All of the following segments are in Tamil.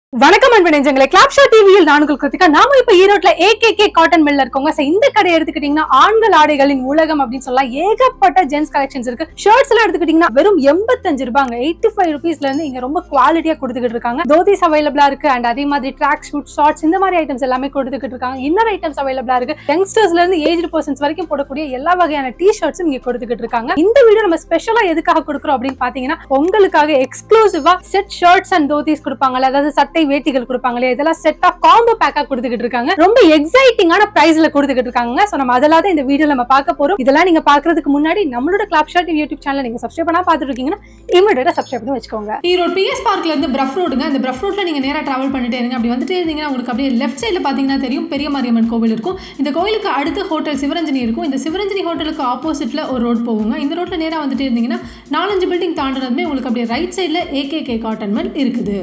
வணக்கம் அன்பு நெஞ்சங்களே கிளாப்ஷா டிவியில் நான் உங்கள் கிருத்திகா நாம இப்ப ஈரோட்ல ஏகேகே காட்டன் மில்ல இருக்கோங்க So, இந்த கடை எடுத்துக்கிட்டீங்கன்னா ஆண்கள் ஆடைகளின் உலகம் அப்படின்னு சொல்லலாம் ஏகப்பட்ட ஜென்ஸ் கலெக்ஷன்ஸ் இருக்கு ஷர்ட்ஸ் எல்லாம் எடுத்துக்கிட்டீங்கன்னா வெறும் எண்பத்தஞ்சு ரூபாங்க எயிட்டி ஃபைவ் ருபீஸ்ல இருந்து இங்க ரொம்ப குவாலிட்டியா கொடுத்துக்கிட்டு இருக்காங்க தோதிஸ் அவைலபிளா இருக்கு அண்ட் அதே மாதிரி ட்ராக் ஷூட் ஷார்ட்ஸ் இந்த மாதிரி ஐட்டம்ஸ் எல்லாமே கொடுத்துக்கிட்டு இருக்காங்க இன்னர் ஐட்டம்ஸ் அவைலபிளா இருக்கு யங்ஸ்டர்ஸ்ல இருந்து ஏஜ் பர்சன்ஸ் வரைக்கும் போடக்கூடிய எல்லா வகையான டி ஷர்ட்ஸும் இங்க கொடுத்துக்கிட்டு இருக்காங்க இந்த வீடியோ நம்ம ஸ்பெஷலா எதுக்காக கொடுக்குறோம் அப்படின்னு பாத்தீங்கன்னா உங்களுக்காக எக்ஸ்க்ளூசிவா செட் ஷர்ட்ஸ் அண்ட் தோதிஸ் கொடுப்பாங்கல்ல அதாவது சட்டை வேட்டிகள் கொடுப்பாங்களே இதெல்லாம் செட்டா காம்போ பேக்கா கொடுத்துக்கிட்டு இருக்காங்க ரொம்ப எக்ஸைட்டிங்கான பிரைஸ்ல கொடுத்துக்கிட்டு இருக்காங்க சோ நம்ம அதெல்லாம் தான் இந்த வீடியோ நம்ம பார்க்க போறோம் இதெல்லாம் நீங்க பாக்குறதுக்கு முன்னாடி நம்மளோட கிளப் ஷாட் யூடியூப் சேனல் நீங்க சப்ஸ்கிரைப் பண்ணா பாத்துட்டு இருக்கீங்கன்னா இமீடியட்டா சப்ஸ்கிரைப் பண்ணி வச்சுக்கோங்க ஈரோடு பிஎஸ் பார்க்ல இருந்து பிரஃப் ரோடுங்க இந்த பிரஃப் ரோட்ல நீங்க நேரா டிராவல் பண்ணிட்டே இருங்க அப்படி வந்துட்டே இருந்தீங்கன்னா உங்களுக்கு அப்படியே லெஃப்ட் சைடுல பாத்தீங்கன்னா தெரியும் பெரிய மாரியம்மன் கோவில் இருக்கும் இந்த கோயிலுக்கு அடுத்து ஹோட்டல் சிவரஞ்சனி இருக்கும் இந்த சிவரஞ்சனி ஹோட்டலுக்கு ஆப்போசிட்ல ஒரு ரோட் போகுங்க இந்த ரோட்ல நேரா வந்துட்டே இருந்தீங்கன்னா நாலஞ்சு பில்டிங் தாண்டினதுமே உங்களுக்கு அப்படியே ரைட் சைடுல ஏகேகே காட்டன் மில் இருக்குது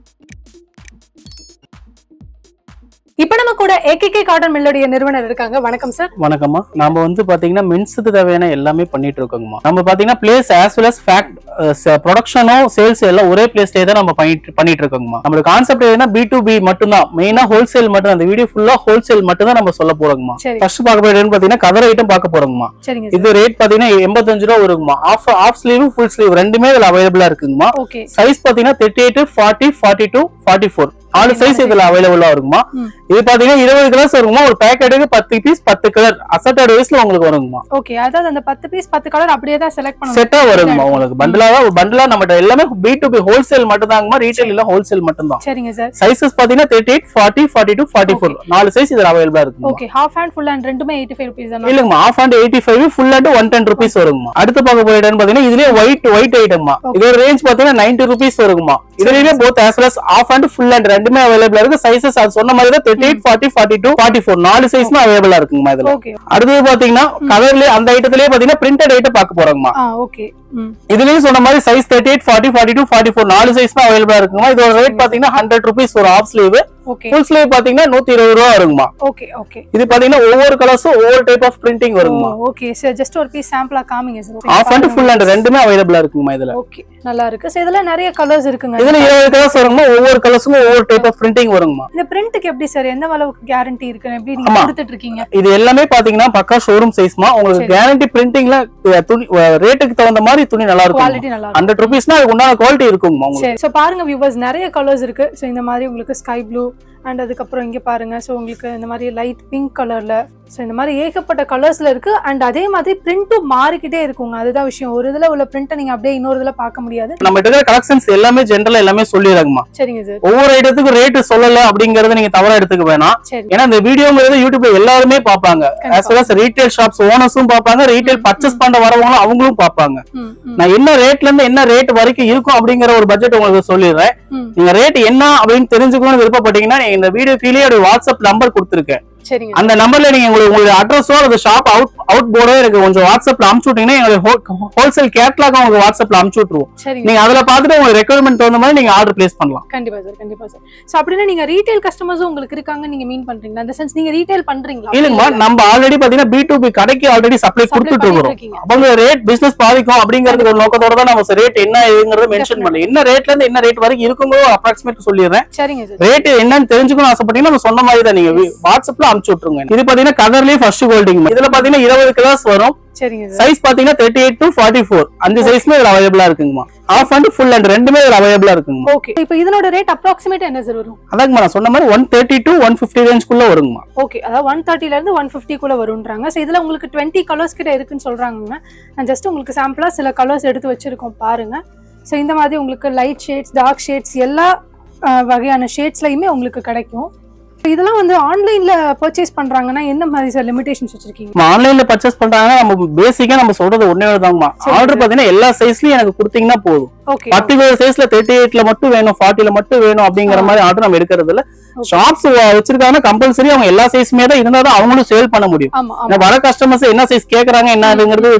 இப்போ நம்ம கூட ஏகேகே காட்டன் மில்லுடைய நிறுவனர் இருக்காங்க வணக்கம் சார் வணக்கம்மா நாம வந்து பாத்தீங்கன்னா மென்ஸுக்கு தேவையான எல்லாமே பண்ணிட்டு இருக்கோங்கம்மா நம்ம பாத்தீங்கன்னா place as well as fact ப்ரொடக்ஷனும் சேல்ஸ் எல்லாம் ஒரே பிளேஸ்லயே தான் நம்ம பண்ணிட்டு பண்ணிட்டு இருக்கோங்கம்மா நம்மளுக்கு கான்செப்ட் எதுனா பி டு பி மட்டும்தான் மெயினா ஹோல்சேல் மட்டும் அந்த வீடியோ ஃபுல்லா ஹோல்சேல் மட்டும் தான் நம்ம சொல்ல போறோங்கம்மா சரி ஃபர்ஸ்ட் பார்க்க போறது பாத்தீங்கன்னா கதர் ஐட்டம் பார்க்க போறோங்கம்மா சரிங்க சார் இது ரேட் பாத்தீங்கன்னா எண்பத்தஞ்சு ரூபா வருங்கம்மா half half sleeve full sleeve ரெண்டுமே இதுல அவைலபிளா இருக்குங்கம்மா ஓகே சைஸ் பாத்தீங்கன்னா thirty eight forty forty two forty four நாலு சைஸ் இதுல அவைலபிளா இருக்குமா ம். இது பாத்தீங்கன்னா இருபது கலர்ஸ் வருமா ஒரு பேக்கெட்டுக்கு பத்து பீஸ் பத்து கலர் அசட்டட் வைஸ்ல உங்களுக்கு வருங்கம்மா ஓகே அதாவது அந்த பத்து பீஸ் பத்து கலர் அப்படியே தான் செலக்ட் பண்ணணும் செட்டா வருங்கம்மா உங்களுக்கு பண்டலா பண்டலா நம்மகிட்ட எல்லாமே பி டு பி ஹோல்சேல் மட்டும் தாங்கம்மா ரீட்டைல் இல்ல ஹோல்சேல் மட்டும் தான் சரிங்க சார் சைசஸ் பாத்தீங்கன்னா thirty eight forty forty two forty four நாலு சைஸ் இதுல அவைலபிளா இருக்குமா okay half hand full hand ரெண்டுமே எயிட்டி ஃபைவ் ருபீஸ் தான் இல்லங்கம்மா half and eighty five full and one ten rupees வருங்கம்மா அடுத்து பார்க்க போற இடம் பாத்தீங்கன்னா இதுலயே ஒயிட் ஒயிட் ஐட்டம்மா இதோட ரேஞ்ச் பாத்தீங்கன்னா நைன்டி ருபீஸ் வருங்கம்மா இதுலயுமே both as well half and full and ரெண்டுமே அவைலபிளா இருக்கு சைசஸ் அது சொன்ன மாதிரி தான் thirty eight forty forty two forty four நாலு சைஸ்மே அவைலபிளா இருக்குங்கம்மா இதுல ஓகே அடுத்தது பாத்தீங்கன்னா கலர்லயே அந்த ஐட்டத்திலேயே பாத்தீங்கன்னா பிரிண்டட் ஐட்டம் பார்க்க போறோங்கம்மா ஆ ஓகே ம் இதுலயும் சொன்ன மாதிரி size thirty eight forty forty two forty four நாலு சைஸ் தான் அவைலபிளா இருக்குமா இதோட ரேட் பாத்தீங்கன்னா ஹண்ட்ரட் ருபீஸ் ஒரு half sleeve okay full sleeve பாத்தீங்கன்னா நூத்தி இருபது ரூபா வருங்கம்மா ஓகே ஓகே இது பாத்தீங்கன்னா ஒவ்வொரு கலர்ஸும் ஒவ்வொரு டைப் ஆஃப் பிரிண்டிங் வருங்கம்மா ஓகே சார் ஜஸ்ட் ஒரு பீஸ் சாம்பிளா காமிங்க sir half and full and ரெண்டுமே அவைலபிளா இருக்குங்கம்மா இதுல ஓகே நல்லா இருக்கு சோ இதுல நிறைய கலர்ஸ் இருக்குங்க இதுல இருபது கலர்ஸ் வருங்கம்மா ஒவ்வொரு கலர்ஸும் ஒவ்வொரு டைப் ஆஃப் பிரிண்டிங் வருங்கம்மா இந்த பிரிண்ட்க்கு எப்படி சார் எந்த அளவுக்கு கேரண்டி இருக்கு எப்படி நீங்க ஆமா. கொடுத்துட்டு இருக்கீங்க இது எல்லாமே பாத்தீங்கன்னா பக்கா ஷோரூம் சைஸ்மா உங்களுக்கு கேரண்டி பிரிண்டிங்ல துணி ரேட்டுக்கு தகுந்த மாதிரி துணி நல்லா இருக்கும் குவாலிட்டி நல்லா இருக்கும் ஹண்ட்ரட் ருபீஸ்னா அதுக்கு உண்டான குவாலிட்டி இருக்குங்கம்மா உங்களுக்கு சரி சோ பாருங்க வியூவர்ஸ் நிறைய கலர்ஸ் இருக்கு சோ இந்த மாதிரி உங்களுக்கு ஸ்கை ப்ளூ அண்ட் அதுக்கப்புறம் இங்க பாருங்க சோ உங்களுக்கு இந்த மாதிரி லைட் பிங்க் கலர்ல சோ இந்த மாதிரி ஏகப்பட்ட கலர்ஸ்ல இருக்கு அண்ட் அதே மாதிரி பிரிண்ட்டும் மாறிக்கிட்டே இருக்குங்க அதுதான் விஷயம் ஒரு இதுல உள்ள பிரிண்ட்டை நீங்க அப்படியே இன்னொரு இதுல பார்க்க முடியாது நம்ம கிட்ட இருக்கிற கலெக்ஷன்ஸ் எல்லாமே ஜென்ரலா எல்லாமே சொல்லிடுறாங்கம்மா சரிங்க சார் ஒவ்வொரு ஐட்டத்துக்கும் ரேட் சொல்லல அப்படிங்கறத நீங்க தவறா எடுத்துக்க வேணாம் சரி ஏன்னா இந்த வீடியோங்கிறது யூடியூப்ல எல்லாருமே பாப்பாங்க as well as retail shops ஓனர்ஸும் பாப்பாங்க ரீட்டைல் பர்ச்சேஸ் பண்ண வரவங்களும் அவங்களும் பாப்பாங்க ம், ம், நான் என்ன ரேட்ல இருந்து என்ன ரேட் வரைக்கும் இருக்கும் அப்படிங்கிற ஒரு பட்ஜெட் உங்களுக்கு சொல்லிடுறேன் ம். நீங்க ரேட் என்ன அப்படின்னு தெரிஞ்சுக்கணும்னு விருப்பப்பட்டீங்கன்னா நீங்க இந்த வீடியோ கீழே ஒரு வாட்ஸ்அப் நம்பர் கொடுத்துருக்கேன் சரிங்க அந்த நம்பர்ல நீங்க உங்களுக்கு உங்களுடைய அட்ரஸோ அல்லது ஷாப் அவுட் அவுட் போர்டோ எனக்கு கொஞ்சம் வாட்ஸ்அப்ல அனுப்பிச்சு விட்டீங்கன்னா எங்களுக்கு ஹோல்சேல் கேட்லாக் உங்களுக்கு வாட்ஸ்அப்ல அனுப்பிச்சு விட்டுருவோம் சரிங்க நீங்க அதுல பார்த்துட்டு உங்களுக்கு ரெக்குவயர்மெண்ட் தகுந்த மாதிரி நீங்க ஆர்டர் பிளேஸ் பண்ணலாம் கண்டிப்பா சார் கண்டிப்பா சார் சோ அப்படின்னா நீங்க ரீட்டைல் கஸ்டமர்ஸும் உங்களுக்கு இருக்காங்க நீங்க மீன் பண்றீங்களா அந்த சென்ஸ் நீங்க ரீட்டைல் பண்றீங்களா இல்லைங்கம்மா நம்ம ஆல்ரெடி பாத்தீங்கன்னா பி டு பி கடைக்கு ஆல்ரெடி சப்ளை Supply கொடுத்துட்டு பண்ணிட்டு இருக்கிறோம் இருக்கீங்க. அவங்க ரேட் பிசினஸ் பாதிக்கும் அப்படிங்கறதுக்கு ஒரு நோக்கத்தோட தான் நம்ம ரேட் என்ன ஏதுங்கறத மென்ஷன் பண்ணல என்ன ரேட்ல இருந்து என்ன ரேட் வரைக்கும் இருக்குங்களோ அப்ராக்சிமேட் சொல்லிடுறேன் சரிங்க சார் ரேட் என்னன்னு தெரிஞ்சுக்கணும் ஆசைப்பட்டீங்கன்னா நம்ம சொன்ன மாதிரி தான் நீங்க வி- வாட்ஸ்அப்ல அனுப்பிச்சு விட்டுருங்க இது பாத்தீங்கன்னா கலர்லயே ஃபர்ஸ்ட் கோல்டிங் இதுல பாத்தீங்கன்னா இருபது கலர்ஸ் வரும் சரிங்க சார் சைஸ் பாத்தீங்கன்னா thirty eight to forty four அஞ்சு சைஸ்மே இதுல அவைலபிளா இருக்குங்கம்மா ஆஃப் அண்ட் ஃபுல் அண்ட் ரெண்டுமே இதுல அவைலபிளா இருக்குங்கம்மா ஓகே இப்போ இதனோட ரேட் அப்ராக்சிமேட் என்ன சார் வரும் அதாங்கம்மா நான் சொன்ன மாதிரி one thirty to one fifty ரேஞ்ச்குள்ள வருங்கம்மா ஓகே அதாவது ஒன் தேர்ட்டில இருந்து ஒன் ஃபிஃப்டிக்குள்ள வரும்ன்றாங்க ஸோ இதுல உங்களுக்கு டுவெண்ட்டி கலர்ஸ் கிட்ட இருக்குன்னு சொல்றாங்க நான் ஜஸ்ட் உங்களுக்கு சாம்பிளா சில கலர்ஸ் எடுத்து வச்சிருக்கோம் பாருங்க ஸோ இந்த மாதிரி உங்களுக்கு லைட் ஷேட்ஸ் டார்க் ஷேட்ஸ் எல்லா அஹ், வகையான ஷேட்ஸ்லையுமே உங்களுக்கு கிடைக்கும் இப்ப இதெல்லாம் வந்து ஆன்லைன்ல பர்ச்சேஸ் பண்றாங்கன்னா என்ன மாதிரி சார் லிமிடேஷன்ஸ் வச்சிருக்கீங்க நம்ம ஆன்லைன்ல பர்ச்சேஸ் பண்றாங்கன்னா நம்ம பேசிக்கா நம்ம சொல்றது ஒன்னே தாங்கம்மா சரி. ஆர்டர் பாத்தீங்கன்னா எல்லா சைஸ்லயும் எனக்கு கொடுத்தீங்கன்னா போதும் ஓகே பர்டிகுலர் சைஸ்ல தேர்ட்டி எயிட்ல மட்டும் வேணும் ஃபார்ட்டில மட்டும் வேணும் அப்படிங்கிற மாதிரி ஆர்டர் நம்ம எடுக்கிறது இல்ல Okay. ஷாப்ஸ் வச்சிருக்காங்கன்னா கம்பல்சரி அவங்க எல்லா சைஸுமே தான் இருந்தா தான் அவங்களும் சேல் பண்ண முடியும் ஆமா ஆமா ஏன்னா வர கஸ்டமர்ஸ் என்ன சைஸ் கேக்குறாங்க என்னதுங்கிறது தெரியாது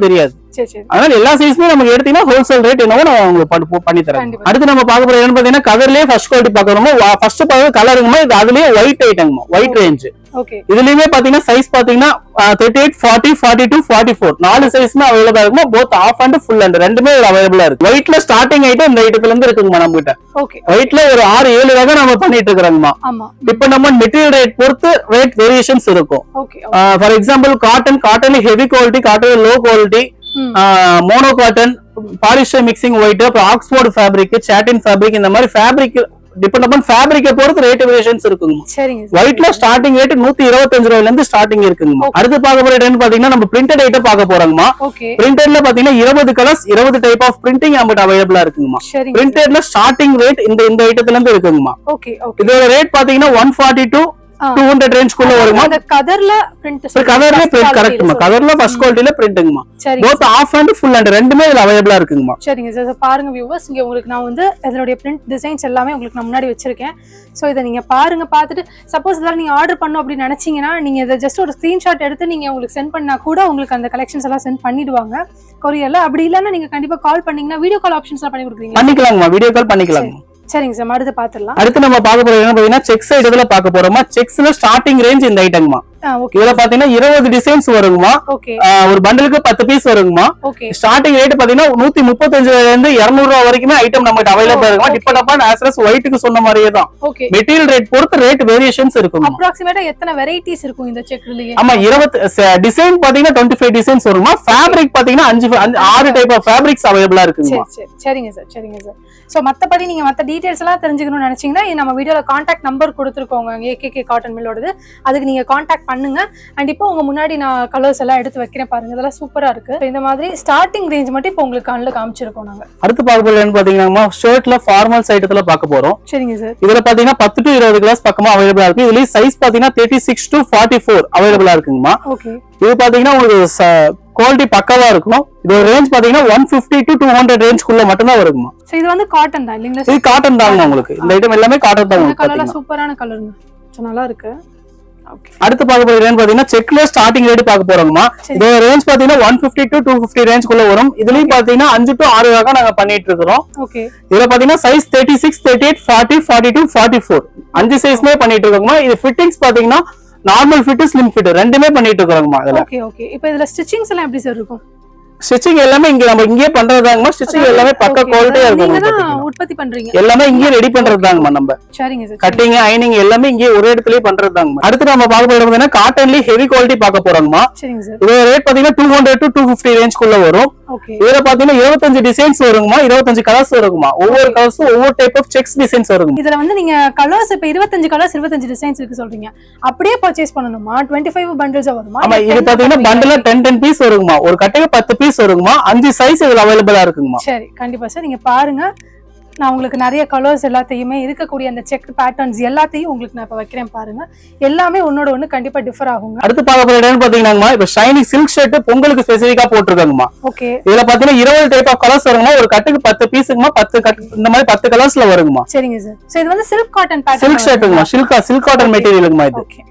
சரி சரி அதனால எல்லா சைஸ்மே நமக்கு எடுத்தீங்கன்னா ஹோல்சேல் ரேட் என்னவோ நான் உங்களுக்கு பண்ணி- பண்ணி தரேன் கண்டிப்பா. அடுத்து நம்ம பார்க்க போறது என்னன்னு பாத்தீங்கன்னா கலர்லயே ஃபர்ஸ்ட் குவாலிட்டி பாக்குறோமோ ஃபர்ஸ்ட் பார்க்கறது கலருங்கமா இது அதுலயே ஒயிட் ஐட்டங்கம்மா ஒயிட் ரேஞ்ச் ஓகே இதுலயுமே பாத்தீங்கன்னா சைஸ் பாத்தீங்கன்னா thirty eight forty forty two forty four நாலு சைஸ்மே அவைலபிளா இருக்குமா both half and full and ரெண்டுமே அவைலபிளா இருக்கு ஒயிட்ல ஸ்டார்டிங் ஐட்டம் இந்த ஐட்டத்துல இருந்து இருக்குங்கம்மா நம்ம கிட்ட ஓகே ஒயிட்ல ஒரு ஆறு ஏழு வகை நம்ம பண்ணிட்டு இருக்கிறோங்கம்மா ஆமா இப்ப நம்ம மெட்டீரியல் ரேட் பொறுத்து ரேட் வேரியேஷன்ஸ் இருக்கும் okay for example cotton cotton heavy quality cotton low quality ம். Mono cotton polyester mixing white அப்புறம் ஆக்ஸ்போர்ட் ஃபேப்ரிக் சாட்டின் ஃபேப்ரிக் இந்த மாதிரி ஃபேப்ரிக் டிபெண்ட் அப்பான் ஃபேப்ரிக்கை பொறுத்து ரேட் வேரியேஷன்ஸ் இருக்குங்க சரிங்க சார் ஒயிட்ல ஸ்டார்டிங் ரேட் நூத்தி இருபத்தஞ்சு ரூபாயில இருந்து ஸ்டார்டிங் இருக்குங்க அடுத்து பார்க்க போற ரேட் பாத்தீங்கன்னா நம்ம பிரிண்டட் ஐட்டம் பார்க்க போறோங்கம்மா ஓகே பிரிண்டட்ல பாத்தீங்கன்னா இருபது கலர்ஸ் இருபது டைப் ஆஃப் பிரிண்டிங் நம்மகிட்ட அவைலபிளா இருக்குங்கம்மா சரிங்க பிரிண்டட்ல ஸ்டார்டிங் ரேட் இந்த இந்த ஐட்டத்துல இருந்து இருக்குங்கம்மா ஓகே ஓகே இதோட ரேட் பாத்தீங்கன்னா ஒன் ஃபார்ட்டி டூ ஆ. டூ ஹண்ட்ரட் ரேஞ்ச்குள்ள வருமா அந்த கதர்ல பிரிண்ட் கலர்ல பிரிண்ட் கரெக்ட்மா கலர்ல ஃபர்ஸ்ட் குவாலிட்டில பிரிண்ட்டுங்கம்மா சரிங்க both half and full and ரெண்டுமே இதுல அவைலபிளா இருக்குங்கம்மா சரிங்க சார் பாருங்க வியூவர்ஸ் இங்க உங்களுக்கு நான் வந்து இதனுடைய பிரிண்ட் டிசைன்ஸ் எல்லாமே உங்களுக்கு நான் முன்னாடி வச்சிருக்கேன் ஸோ இதை நீங்க பாருங்க பார்த்துட்டு சப்போஸ் இதெல்லாம் நீங்க ஆர்டர் பண்ணோம் அப்படின்னு நினைச்சீங்கன்னா நீங்க இதை ஜஸ்ட் ஒரு ஸ்கிரீன்ஷாட் எடுத்து நீங்க உங்களுக்கு சென்ட் பண்ணா கூட உங்களுக்கு அந்த கலெக்ஷன்ஸ் எல்லாம் சென்ட் பண்ணிடுவாங்க கொரியர்ல அப்படி இல்லைன்னா நீங்க கண்டிப்பா கால் பண்ணீங்கன்னா வீடியோ கால் ஆப்ஷன்ஸ் எல்லாம் பண்ணி கொடுக்குறீங்களா பண்ணிக்கலாங்கம்மா வீடியோ கால் பண்ணிக்கலாங்க சரிங்க சார் அடுத்து பாத்துடலாம் அடுத்து நம்ம பார்க்க போறது என்ன பாத்தீங்கன்னா செக்ஸ் ஐட்டத்துல பார்க்க போறோமா செக்ஸ்ல ஸ்டார்டிங் ரேஞ்ச் இந்த ஐட்டங்கம்மா ஓகே இதுல பாத்தீங்கன்னா இருபது டிசைன்ஸ் வருங்கம்மா ஓகே ஆஹ் ஒரு பண்டலுக்கு பத்து பீஸ் வருங்கம்மா ஓகே ஸ்டார்டிங் ரேட் பாத்தீங்கன்னா நூத்தி முப்பத்தஞ்சுல இருந்து இருநூறு ரூபா வரைக்குமே ஐட்டம் நம்மகிட்ட அவைலபிளா இருக்குமா okay. டிபெண்ட் அப்பான் ஆஸ் ஒயிட்டுக்கு சொன்ன மாதிரியே தான் ஓகே மெட்டீரியல் ரேட் பொறுத்து ரேட் வேரியேஷன்ஸ் இருக்குமா அப்ராக்சிமேட்டா எத்தனை வெரைட்டிஸ் இருக்கும் இந்த செக்லயே ஆமா இருபத்தி டிசைன் பாத்தீங்கன்னா டுவெண்ட்டி ஃபைவ் டிசைன்ஸ் வருமா ஃபேப்ரிக் பாத்தீங்கன்னா அஞ்சு அஞ்சு- ஆறு டைப் ஆஃப் ஃபேப்ரிக்ஸ் அவைலபிளா இருக்குங்கம்மா சரி சரி சரிங்க சார் சரிங்க சார் ஸோ மற்றபடி நீங்கள் மற்ற டீட்டெயில்ஸ் எல்லாம் தெரிஞ்சுக்கணும்னு நினச்சிங்கன்னா இது நம்ம வீடியோவில் காண்டாக்ட் நம்பர் கொடுத்துருக்கோங்க ஏகேகே காட்டன் மில்லோடது அதுக்கு நீங்கள் காண்டாக்ட் பண்ணுங்க அண்ட் இப்போ உங்க முன்னாடி நான் கலர்ஸ் எல்லாம் எடுத்து வைக்கிறேன் பாருங்க இதெல்லாம் சூப்பராக இருக்கு So, இந்த மாதிரி ஸ்டார்டிங் ரேஞ்ச் மட்டும் இப்போ உங்களுக்கு கண்ணில் காமிச்சிருக்கோம் நாங்கள் அடுத்து பார்க்க போறது என்ன பாத்தீங்கன்னா ஷர்ட்ல ஃபார்மல்ஸ் ஐட்டத்துல பார்க்க போறோம் சரிங்க சார் இதுல பாத்தீங்கன்னா பத்து டு இருபது கிளாஸ் பக்கமா அவைலபிளா இருக்கு இதுலயும் சைஸ் பாத்தீங்கன்னா thirty six to forty four அவைலபிளா இருக்குங்கம்மா ஓகே இது பாத்தீங்கன்னா உங்களுக்கு குவாலிட்டி பக்காவா இருக்கும் இதோட ரேஞ்ச் பாத்தீங்கன்னா one fifty to two hundred ரேஞ்ச்குள்ள மட்டும்தான் வருங்கம்மா ஸோ இது வந்து காட்டன் தான் இல்லைங்களா இது காட்டன் தாங்க உங்களுக்கு இந்த ஐட்டம் எல்லாமே காட்டன் தான் இந்த உங்களுக்கு கலர்லாம் பாத்தீங்கன்னா சூப்பரான கலருங்க ஸோ நல்லா இருக்கு ஓகே அடுத்து பார்க்க போறது என்னன்னு பாத்தீங்கன்னா செக்ல ஸ்டார்டிங் ரேட் பார்க்க போறோங்கம்மா சரி. இதோட ரேஞ்ச் பாத்தீங்கன்னா one fifty to two fifty ரேஞ்ச்குள்ள வரும் இதுலயும் பாத்தீங்கன்னா அஞ்சு டு ஆறு வகை நாங்க பண்ணிட்டு இருக்கிறோம் ஓகே இதுல பாத்தீங்கன்னா size thirty six thirty eight forty forty two forty four அஞ்சு சைஸ்மே பண்ணிட்டு இருக்கோங்கம்மா இது ஃபிட்டிங்ஸ் பாத்தீங்கன்னா நார்மல் ஃபிட் ஸ்லிம் ஃபிட் ரெண்டுமே பண்ணிட்டு இருக்கிறோங்கம்மா இதுல ஓகே ஓகே இப்போ இதுல ஸ்டிச்சிங்ஸ் எல்லாம் எப்படி சார் இருக்கும் ஸ்டிச்சிங் எல்லாமே இங்க நம்ம இங்கேயே பண்றதுதாங்கம்மா ஸ்டிச்சிங் எல்லாமே பக்க Okay, குவாலிட்டியா அதாவது இருக்கும் நீங்க உங்களுக்கு தான் பாத்தீங்கன்னா. உற்பத்தி பண்றீங்க எல்லாமே இங்கேயே ரெடி பண்றதுதாங்கம்மா நம்ம சரிங்க சார் கட்டிங் ஐனிங் எல்லாமே இங்கேயே ஒரு இடத்துலயே பண்றதுதாங்கம்மா அடுத்து நம்ம பார்க்க போறது பார்த்தீங்கன்னா காட்டன்லயே ஹெவி குவாலிட்டி பார்க்க போறோங்கம்மா சரிங்க சார் இதோட ரேட் பாத்தீங்கன்னா two hundred to two fifty ரேஞ்ச்குள்ள வரும் ஓகே இதுல பாத்தீங்கன்னா இருபத்தஞ்சு டிசைன்ஸ் வருங்கம்மா இருபத்தஞ்சு கலர்ஸ் வருங்கம்மா ஒவ்வொரு கலர்ஸும் ஒவ்வொரு டைப் ஆஃப் செக்ஸ் டிசைன்ஸ் வருங்க இதுல வந்து நீங்க கலர்ஸ் இப்ப இருபத்தஞ்சு கலர்ஸ் இருபத்தஞ்சு டிசைன்ஸ் இருக்கு சொல்றீங்க அப்படியே பர்ச்சேஸ் பண்ணணுமா டுவெண்ட்டி ஃபைவ் பண்டில்ஸ் வருமா ஆமா இல்ல இது 10 பாத்தீங்கன்னா பண்ணுவீங்களா? பண்டில டென் டென் பீஸ் வருங்கம்மா ஒரு கட்டைக்கு பத்து பீஸ் வருங்கம்மா அஞ்சு சைஸ் இதுல அவைலபிளா இருக்குங்கம்மா சரி கண்டிப்பா சார் நீங்க பாருங்க நான் உங்களுக்கு நிறைய கலர்ஸ் எல்லாத்தையுமே இருக்கக்கூடிய அந்த செக் பேட்டர்ன்ஸ் எல்லாத்தையும் உங்களுக்கு நான் இப்ப வைக்கிறேன் பாருங்க எல்லாமே ஒன்னோட ஒண்ணு கண்டிப்பா டிஃபர் ஆகுங்க அடுத்து பார்க்க போற இடம் பாத்தீங்கன்னா இப்ப ஷைனிங் சில்க் ஷர்ட் பொங்கலுக்கு ஸ்பெசிபிக்கா போட்டிருக்காங்கம்மா ஓகே இதுல பாத்தீங்கன்னா இருபது டைப் ஆஃப் கலர்ஸ் வருங்கம்மா ஒரு கட்டுக்கு பத்து பீஸுக்குமா பத்து கட் இந்த மாதிரி பத்து கலர்ஸ்ல வருங்கம்மா சரிங்க சார் சோ இது வந்து சில்க் காட்டன் பேட்டர்ன் சில்க் ஷர்ட்டுங்கம்மா சில்கா சில்க் காட்டன் மெட்டீரியலுங்கம்மா இது ஓகே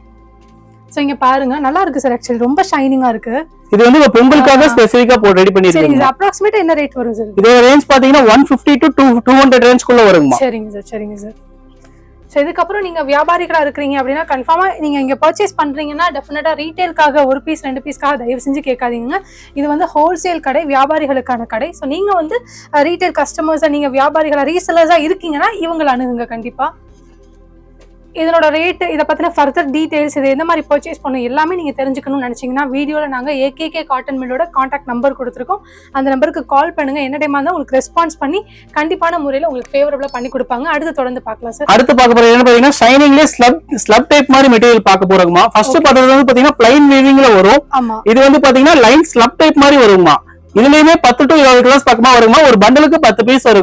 சோ இங்க பாருங்க நல்லா இருக்கு சார் ஆக்சுவலி ரொம்ப ஷைனிங்கா இருக்கு இது வந்து இப்ப பொங்கலுக்காக ஸ்பெசிபிக்கா போட்டு ரெடி சரிங்க பண்ணிருக்கீங்க சார் அப்ராக்சிமேட்டா என்ன ரேட் வரும் சார் இதோட ரேஞ்ச் பாத்தீங்கன்னா one fifty to two two hundred ரேஞ்ச்குள்ள வருங்கம்மா சரிங்க சார் சரிங்க சார் ஸோ இதுக்கப்புறம் நீங்க வியாபாரிகளா இருக்கிறீங்க அப்படின்னா கன்ஃபார்மா நீங்க இங்க பர்ச்சேஸ் பண்றீங்கன்னா டெஃபினட்டா ரீட்டைல்காக ஒரு பீஸ் ரெண்டு பீஸ்க்காக தயவு செஞ்சு கேட்காதீங்க இது வந்து ஹோல்சேல் கடை வியாபாரிகளுக்கான கடை ஸோ நீங்க வந்து ரீட்டைல் கஸ்டமர்ஸா நீங்க வியாபாரிகளா ரீசெல்லர்ஸா இருக்கீங்கன்னா இவங்களை அணுகுங்க கண்டிப்பா இதனோட ரேட் இதை பத்தின ஃபர்தர் டீடைல்ஸ் இது எந்த மாதிரி பர்ச்சேஸ் பண்ணும் எல்லாமே நீங்க தெரிஞ்சுக்கணும்னு நினைச்சீங்கன்னா வீடியோல நாங்க ஏகேகே காட்டன் மில்லோட காண்டாக்ட் நம்பர் கொடுத்துருக்கோம் அந்த நம்பருக்கு கால் பண்ணுங்க என்ன டைமா இருந்தால் உங்களுக்கு ரெஸ்பான்ஸ் பண்ணி கண்டிப்பான முறையில் உங்களுக்கு ஃபேவரபிளா பண்ணி கொடுப்பாங்க அடுத்து தொடர்ந்து பார்க்கலாம் சார் அடுத்து பார்க்க போறது என்ன பாத்தீங்கன்னா ஷைனிங்லேயே ஸ்லப் ஸ்லப் டைப் மாதிரி மெட்டீரியல் பார்க்க போறோங்கம்மா ஃபர்ஸ்ட் பார்த்தது வந்து பாத்தீங்கன்னா பிளைன் வீவிங்ல வரும் ஆமா இது வந்து பாத்தீங்கன்னா லைன் ஸ்லப் டைப் மாதிரி வருங்கம்மா இதுலயுமே பத்து டு இருபது கிளாஸ் பக்கமா வருங்கம்மா ஒரு பண்டலுக்கு பத்து பீஸ் வருங்கம்மா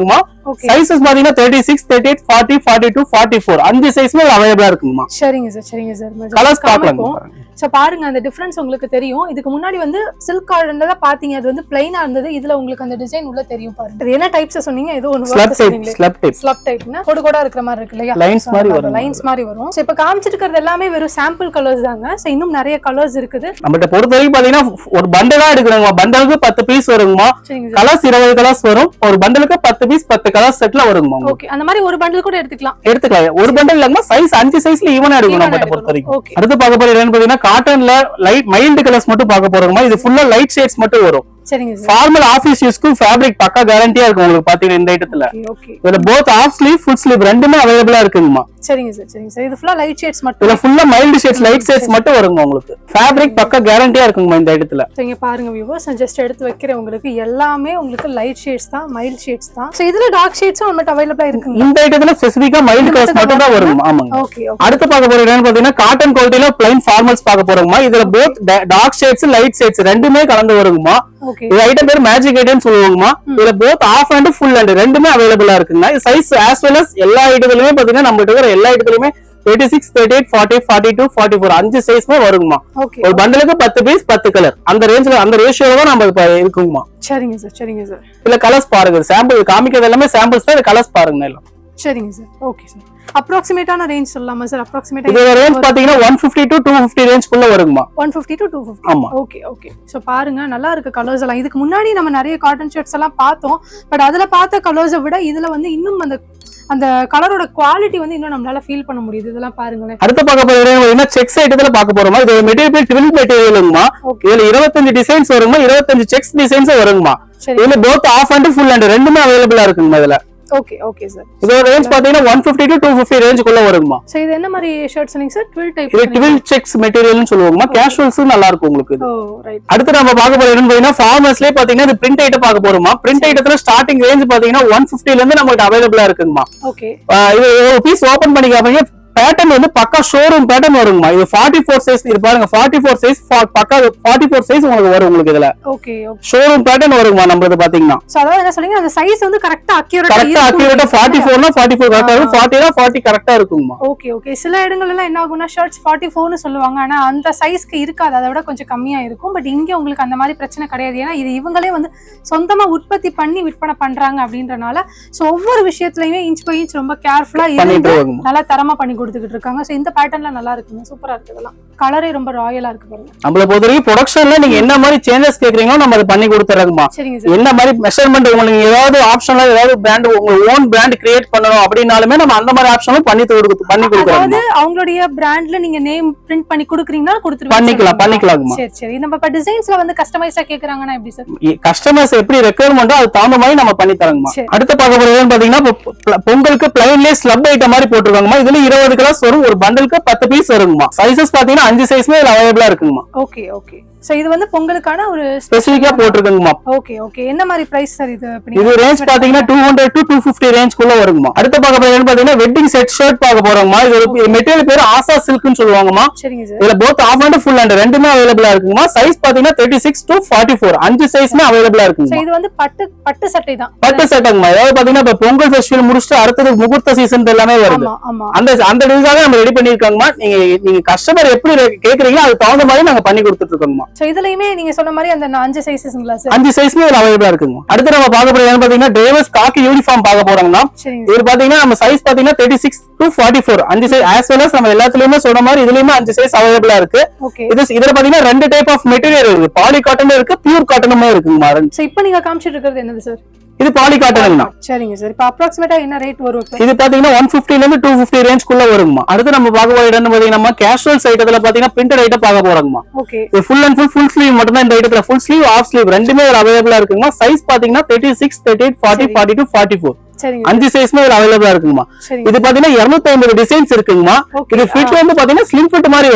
ஓகே சைசஸ் பாத்தீங்கன்னா thirty six thirty eight forty forty two forty four அஞ்சு சைஸ்மே அவைலபிளா இருக்குங்கம்மா சரிங்க சார் சரிங்க சார் கலர்ஸ் பார்க்கலாம் ஸோ பாருங்க அந்த டிஃபரன்ஸ் உங்களுக்கு தெரியும் இதுக்கு முன்னாடி வந்து சில்க் கார்டன்ல தான் பாத்தீங்க அது வந்து பிளைனா இருந்தது இதுல உங்களுக்கு அந்த டிசைன் உள்ள தெரியும் பாருங்க அது என்ன டைப்ஸ் சொன்னீங்க ஏதோ ஸ்லப் ஒன்று டைப் சொன்னீங்களே ஸ்லப் டைப் ஸ்லப் டைப்னா கோடு கோடா இருக்கிற மாதிரி இருக்கு இல்லையா Lines மாதிரி வரும். லைன்ஸ் மாதிரி வரும் ஸோ இப்போ காமிச்சிருக்கிறது எல்லாமே வெறும் சாம்பிள் கலர்ஸ் தாங்க ஸோ இன்னும் நிறைய கலர்ஸ் இருக்குது நம்மகிட்ட பொறுத்த வரைக்கும் பாத்தீங்கன்னா ஒரு பண்டலா எடுக்கணுங்கம்மா பண்டலுக்கு பத்து பீஸ் வருங்கம்மா சரிங்க சார் கலர்ஸ் இருபது கலர்ஸ் வரும் ஒரு பண்டலுக்கு பத்து பீஸ் பத்து கலர்ஸ் செட்ல வருங்கம்மா உங்களுக்கு. ஓகே அந்த மாதிரி ஒரு பண்டில் கூட எடுத்துக்கலாம் எடுத்துக்கலாம் ஒரு பண்டல் இல்லைங்கம்மா சைஸ் அஞ்சு சைஸ்ல ஈவனா எடுக்கணும் நம்மகிட்ட பொறுத்த வரைக்கும் ஓகே அடுத்து பார்க்க போறது என்னன்னு பாத்தீங்கன்னா காட்டன்ல லைட் மைல்டு கலர்ஸ் மட்டும் பார்க்க போறோமா இது ஃபுல்லா லைட் ஷேட்ஸ் மட்டும் வரும் சரிங்க சார் ஃபார்மல் ஆபீஸ் யூஸ்க்கு ஃபேப்ரிக் பக்கா கேரண்டியா இருக்கும் உங்களுக்கு பாத்தீங்கன்னா இந்த ஐட்டத்துல ஓகே ஓகே இதுல both half sleeve full sleeve ரெண்டுமே அவைலபிளா இருக்குங்கம்மா சரிங்க சார் சரிங்க சார் இது ஃபுல்லா லைட் ஷேட்ஸ் மட்டும் இதுல ஃபுல்லா மைல்டு ஷேட்ஸ் லைட் ஷேட்ஸ் மட்டும் வருங்க உங்களுக்கு ஃபேப்ரிக் பக்கா கேரண்டியா இருக்குங்கம்மா இந்த ஐட்டத்துல ஸோ இங்க பாருங்க வியூவர்ஸ் நான் ஜஸ்ட் எடுத்து வைக்கிறேன் உங்களுக்கு எல்லாமே உங்களுக்கு லைட் ஷேட்ஸ் தான் மைல்ட் ஷேட்ஸ் தான் ஸோ இதுல டார்க் ஷேட்ஸும் நம்மகிட்ட அவைலபிளா இருக்குங்க இந்த ஐட்டத்துல ஸ்பெசிபிக்கா மைல்டு கலர்ஸ் மட்டும் தான் வரும் ஆமாங்க ஓகே ஓகே அடுத்து பார்க்க போறது என்னன்னு பாத்தீங்கன்னா காட்டன் குவாலிட்டியில பிளைன் ஃபார்மல்ஸ் பார்க்க போறோமா இதுல both dark shades light shades ரெண்டுமே கலந்து வருங்கம்மா ஓகே இது ஐட்டம் பேர் மேஜிக் ஐட்டம் சொல்லுவாங்கம்மா இதுல both half and full and ரெண்டுமே அவைலபிளா இருக்குங்க இது சைஸ் ஆஸ் வெல் அஸ் எல்லா ஐட்டத்துலயுமே பாத்தீங்கன்னா நம்ம இருக்கிற எல்லா ஐட்டத்துலயுமே thirty six thirty eight forty forty two forty four அஞ்சு சைஸ்மே வருங்கம்மா ஓகே ஒரு பண்டலுக்கு பத்து பீஸ் பத்து கலர் அந்த ரேஞ்ச்ல அந்த ரேஷியோல தான் நம்ம இப்ப இருக்குங்கம்மா சரிங்க சார் சரிங்க சார் இதுல கலர்ஸ் பாருங்க சாம்பிள் காமிக்கிறது எல்லாமே சாம்பிள்ஸ் தான் கலர்ஸ் பாருங்க எல்லாம் சரிங்க சார் ஓகே சார் அப்ராக்சிமேட்டான ரேஞ்ச் சொல்லலாமா சார் அப்ராக்சிமேட்டா இதோட ரேஞ்ச் பாத்தீங்கன்னா one fifty to two fifty ரேஞ்ச்குள்ள வருங்கம்மா one fifty to two fifty ஆமா ஓகே ஓகே ஸோ பாருங்க நல்லா இருக்கு கலர்ஸ் எல்லாம் இதுக்கு முன்னாடி நம்ம நிறைய காட்டன் ஷர்ட்ஸ் எல்லாம் பார்த்தோம் பட் அதுல பார்த்த கலர்ஸை விட இதுல வந்து இன்னும் அந்த அந்த கலரோட குவாலிட்டி வந்து இன்னும் நம்மளால ஃபீல் பண்ண முடியுது இதெல்லாம் பாருங்களேன் அடுத்து பார்க்க போறது என்ன செக்ஸ் ஐட்டத்துல பார்க்க போறோமா இது மெட்டீரியல் ட்வில் மெட்டீரியலுங்கம்மா Okay. இதுல இருபத்தஞ்சு டிசைன்ஸ் வருங்கம்மா இருபத்தஞ்சு செக்ஸ் டிசைன்ஸ் வருங்கம்மா சரி இதுல both half and full and ரெண்டுமே அவைலபிளா இருக்குங்கம்மா இதுல ஓகே ஓகே சார் இதோட ரேஞ்ச் பாத்தீங்கன்னா one fifty to two fifty ரேஞ்சுக்குள்ள வருங்கம்மா ஸோ இது என்ன மாதிரி ஷர்ட்ஸ் சொன்னீங்க சார் ட்வில் டைப் இது ட்வில் செக்ஸ் மெட்டீரியல்னு சொல்லுவாங்கம்மா கேஷுவல்ஸும் நல்லா இருக்கும் உங்களுக்கு இது ஓ ரைட் அடுத்து நம்ம பார்க்க போறது என்னன்னு பாத்தீங்கன்னா ஃபார்மர்ஸ்லயே பாத்தீங்கன்னா இது பிரிண்ட் ஐட்டம் பார்க்க போறோமா பிரிண்ட் ஐட்டத்துல ஸ்டார்டிங் ரேஞ்ச் பாத்தீங்கன்னா ஒன் பிப்டில இருந்து நம்மளுக்கு அவைலபிளா இருக்குங்கம்மா ஓகே ஆஹ் இது ஒரு பீஸ் ஓபன் பண்ணி காமிங்க பேட்டர்ன் வந்து பக்கா ஷோரூம் பேட்டர்ன் வருங்கம்மா இது ஃபார்ட்டி ஃபோர் சைஸ் இது பாருங்க ஃபார்ட்டி ஃபோர் சைஸ் பக்கா ஃபார்ட்டி ஃபோர் சைஸ் உங்களுக்கு வரும் உங்களுக்கு இதுல ஓகே ஓகே ஷோரூம் பேட்டர்ன் வருங்கம்மா நம்மளது பாத்தீங்கன்னா ஸோ அதாவது என்ன சொன்னீங்க அந்த சைஸ் வந்து கரெக்டா கரெக்டா அக்யூரேட்டா அக்யூரேட்டா ஃபார்ட்டி ஃபோர்னா ஃபார்ட்டி ஃபோர் கரெக்டா இருக்கும் ஃபார்ட்டினா ஃபார்ட்டி கரெக்டா இருக்குங்கம்மா ஓகே ஓகே சில இடங்கள்ல எல்லாம் என்ன ஆகும்னா ஷர்ட்ஸ் ஃபார்ட்டி ஃபோர்னு சொல்லுவாங்க ஆனா அந்த சைஸ்க்கு இருக்காது அதை விட கொஞ்சம் கம்மியா இருக்கும் பட் இங்க உங்களுக்கு அந்த மாதிரி பிரச்சனை கிடையாது ஏன்னா இது இவங்களே வந்து சொந்தமா உற்பத்தி பண்ணி விற்பனை பண்றாங்க அப்படின்றனால ஸோ ஒவ்வொரு விஷயத்துலயுமே இன்ச் பை இன்ச் ரொம்ப கேர்ஃபுல்லா பண்ணிட்டு இருந்து வருங்கம்மா நல்லா தரமா பண்ணி கொடுத்துக்கிட்டு இருக்காங்க ஸோ இந்த பேட்டர்ன்ல நல்லா இருக்குங்க சூப்பரா இருக்கு இதெல்லாம் கலரே ரொம்ப ராயலா இருக்கு பாருங்க நம்மள பொறுத்த வரைக்கும் ப்ரொடக்ஷன்ல நீங்க என்ன மாதிரி சேஞ்சஸ் கேக்குறீங்களோ நம்ம அதை பண்ணி கொடுத்துறோங்கம்மா சரிங்க சார் என்ன மாதிரி மெஷர்மெண்ட் உங்களுக்கு ஏதாவது ஆப்ஷன்ல ஏதாவது பிராண்ட் உங்க ஓன் பிராண்ட் கிரியேட் பண்ணணும் அப்படின்னாலுமே நம்ம அந்த மாதிரி ஆப்ஷனும் பண்ணி கொடுத்து பண்ணி கொடுக்குறோம் அதாவது அவங்களுடைய பிராண்ட்ல நீங்க நேம் பிரிண்ட் பண்ணி கொடுக்குறீங்கன்னா கொடுத்துருவீங்க பண்ணிக்கலாம் பண்ணிக்கலாங்கம்மா சரி சரி நம்ம இப்ப டிசைன்ஸ்ல வந்து கஸ்டமைஸா கேக்குறாங்கன்னா எப்படி சார் கஸ்டமர்ஸ் எப்படி ரெக்குயர்மெண்டோ அது தகுந்த மாதிரி நம்ம பண்ணி தரோங்கம்மா சரி. அடுத்து பார்க்க போறது பாத்தீங்கன்னா இப்போ பொ- பொங்கலுக்கு பிளைன்லேயே ஸ்லப் ஐட்டம் மாதிரி போட்டிருக்காங்கம்மா இதுல இருபது கிளாஸ் வரும் ஒரு பண்டலுக்கு பத்து பீஸ் வருங்கம்மா சைசஸ் பாத்தீங்கன்னா அஞ்சு சைஸ்மே இதுல அவைலபிளா இருக்குங்கம்மா ஓகே ஓகே சோ இது வந்து பொங்கலுக்கான ஒரு ஸ்பெசிபிக்கா போட்டிருக்குங்கம்மா ஓகே ஓகே என்ன மாதிரி பிரைஸ் சார் இது இப்ப நீங்க இது ரேஞ்ச் பாத்தீங்கன்னா two hundred to two fifty ரேஞ்ச்குள்ள வருங்கம்மா அடுத்து பார்க்க போறது பாத்தீங்கன்னா வெட்டிங் செட் ஷர்ட் பார்க்க போறோங்கம்மா இது ஒரு மெட்டீரியல் பேர் ஆசா சில்க்னு சொல்லுவாங்கம்மா சரிங்க சார் இதுல both half and full and ரெண்டுமே அவைலபிளா இருக்குங்கம்மா சைஸ் பாத்தீங்கன்னா thirty six to forty four அஞ்சு சைஸ்மே அவைலபிளா சோ இருக்குங்கம்மா இது வந்து பட்டு பட்டு சட்டை தான் பட்டு செட்டுங்கம்மா அதாவது பாத்தீங்கன்னா இப்ப பொங்கல் ஃபெஸ்டிவல் முடிச்சுட்டு அடுத்தது முகூர்த்த சீசன் எல்லாமே வருது ஆமா ஆமா அந்த அந்த டிசைனாக நம்ம ரெடி பண்ணிருக்காங்கம்மா நீங்க நீங்க கஸ்டமர் எப்படி re- கேக்குறீங்களோ அதுக்கு தகுந்த மாதிரி நாங்க பண்ணி கொடுத்துட்டு இருக்கோங்கம்மா சோ இதுலயுமே நீங்க சொன்ன மாதிரி அந்த அஞ்சு சைஸஸ்ங்களா சார் அஞ்சு சைஸ்மே இதுல அவைலபிளா இருக்குங்க அடுத்து நம்ம பார்க்க போறது என்னன்னு பாத்தீங்கன்னா டிரைவர்ஸ் காக்கி யூனிஃபார்ம் பார்க்க போறோம்னா சரிங்க இது பாத்தீங்கன்னா நம்ம சைஸ் பாத்தீங்கன்னா thirty six to forty four அஞ்சு சைஸ் ஆஸ் வெல் நம்ம எல்லாத்துலயுமே சொன்ன மாதிரி இதுலயுமே அஞ்சு சைஸ் அவைலபிளா இருக்கு ஓகே இது இதுல பாத்தீங்கன்னா ரெண்டு டைப் ஆஃப் மெட்டீரியல் இருக்கு பாலி காட்டனும் இருக்கு பியூர் காட்டனுமே இருக்குங்கம்மா ரெண்டு. சோ இப்போ நீங்க காமிச்சிட்டு இருக்கிறது என்னது சார் இது பாலி காட்டனுங்கண்ணா சரிங்க சார் இப்போ அப்ராக்சிமேட்டா என்ன ரேட் வரும் இப்போ இது பாத்தீங்கன்னா ஒன் பிப்டில இருந்து டூ பிப்டி ரேஞ்ச்குள்ள வருங்கம்மா அடுத்து நம்ம பார்க்க போற இடம் பாத்தீங்கன்னா கேஷுவல்ஸ் ஐட்டத்துல பாத்தீங்கன்னா பிரிண்டட் ஐட்டம் பார்க்க போறோங்கம்மா ஓகே இது full and full full sleeve மட்டும் தான் இந்த ஐட்டத்துல ஃபுல் ஸ்லீவ் ஆஃப் ஸ்லீவ் ரெண்டுமே அவைலபிளா இருக்குங்கம்மா சைஸ் பாத்தீங்கன்னா thirty six thirty eight forty forty two forty four சரிங்க அஞ்சு சைஸ்மே இதுல அவைலபிளா இருக்குங்கம்மா சரிங்க இது பாத்தீங்கன்னா இருநூத்தி ஐம்பது டிசைன்ஸ் இருக்குங்கம்மா Okay, இது ஃபிட் வந்து பாத்தீங்கன்னா ஸ்லிம் ஃபிட் மாதிரி வருங்கம்மா